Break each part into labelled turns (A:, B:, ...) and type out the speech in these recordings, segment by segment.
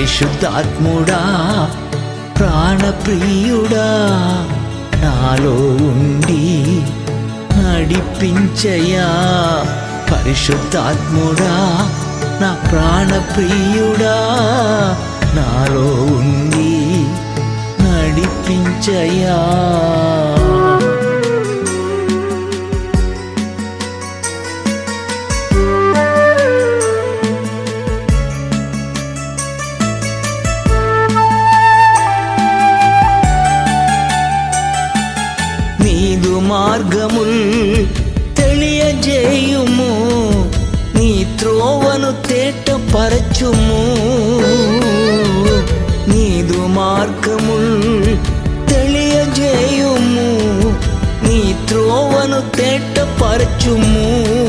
A: పరిశుద్ధాత్ముడా ప్రాణప్రియుడా నాలో ఉండి నడిపించయా పరిశుద్ధాత్ముడా నా ప్రాణప్రియుడా నాలో ఉండి నడిపించయా నీదు మార్గముల్ తెలియజేయుము నీ త్రోవను తేటపరచుము నీదు మార్గముల్ తెలియజేయుము నీ త్రోవను తేటపరచుము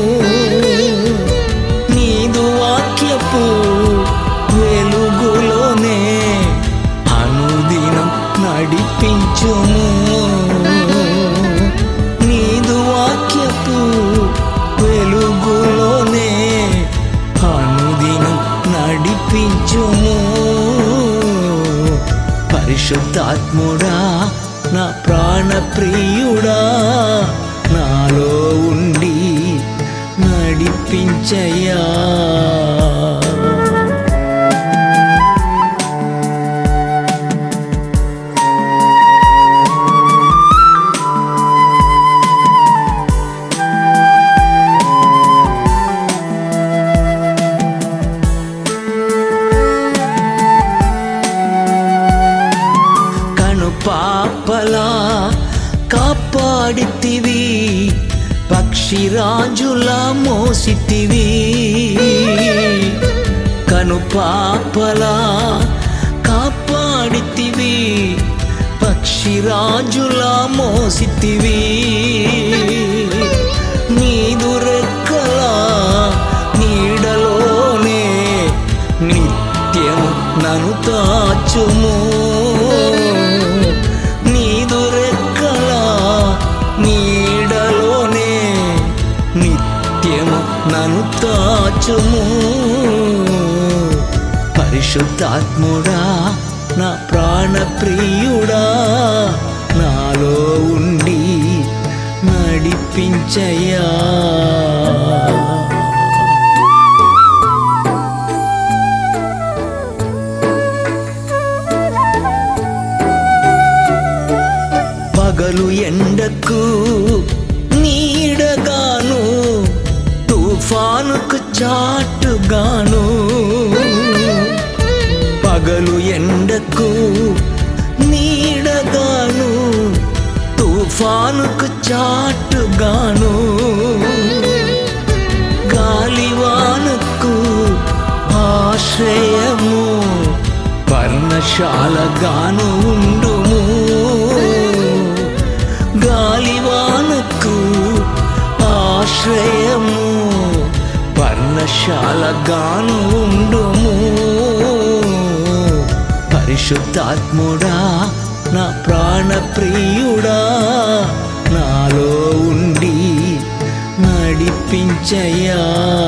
A: నీదు వాక్యపు వెలుగులోనే అనుదినం నడిపించుము నీదు వాక్యపు వెలుగులోనే అనుదినం నడిపించుము పరిశుద్ధాత్ముడా నా ప్రాణప్రియుడా నాలో ఉండి నడిపించయ్యా కను పాపలా కాపాడితివి పక్షిరాజులా మోసితివి కను పాపలా కాపాడితివి పక్షిరాజులా మోసితివి నీదు రెక్కలా నీడలోనే నిత్యము నన్ను తాచుము నీదు రెక్కల నీడలోనే నిత్యము నన్ను తాచుము పరిశుద్ధాత్ముడా నా ప్రాణప్రియుడా నాలో ఉండి నడిపించయ్యా పగలు ఎండకు నీడగాను తుఫానుకు చాటుగాను పగలు ఎండకు నీడగాను తుఫానుకు చాటుగాను గాలివానుకు ఆశ్రయము పర్ణశాలగాను ఉండుము గాలివానకు ఆశ్రయము పర్ణశాలగాను ఉండుము పరిశుద్ధాత్ముడా నా ప్రాణప్రియుడా నాలో ఉండి నడిపించయ్యా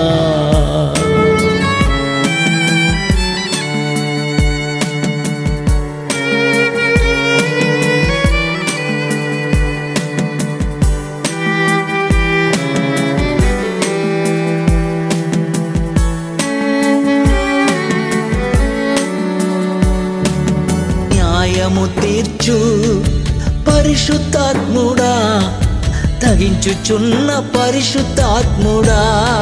A: న్యాయము తీర్చు పరిశుద్ధాత్ముడా తగించుచున్న పరిశుద్ధాత్ముడా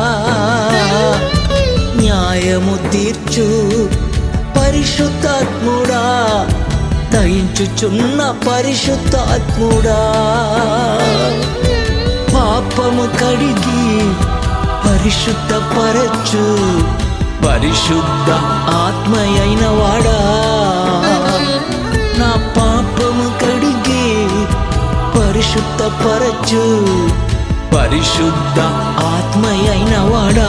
A: న్యాయము తీర్చు పరిశుద్ధాత్ముడా తగించుచున్న పరిశుద్ధాత్ముడా పాపము కడిగి పరిశుద్ధపరచు పరిశుద్ధ ఆత్మయైన వాడా నా పాపము కడిగి పరిశుద్ధపరచు పరిశుద్ధ ఆత్మయైన వాడా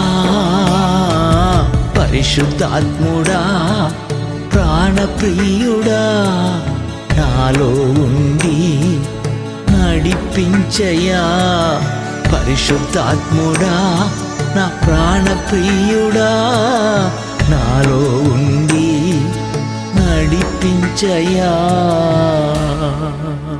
A: పరిశుద్ధాత్ముడా ప్రాణప్రియుడా నాలో ఉండి నడిపించయా పరిశుద్ధాత్ముడా నా ప్రాణప్రియుడా నాలో ఉండి రక్షించయా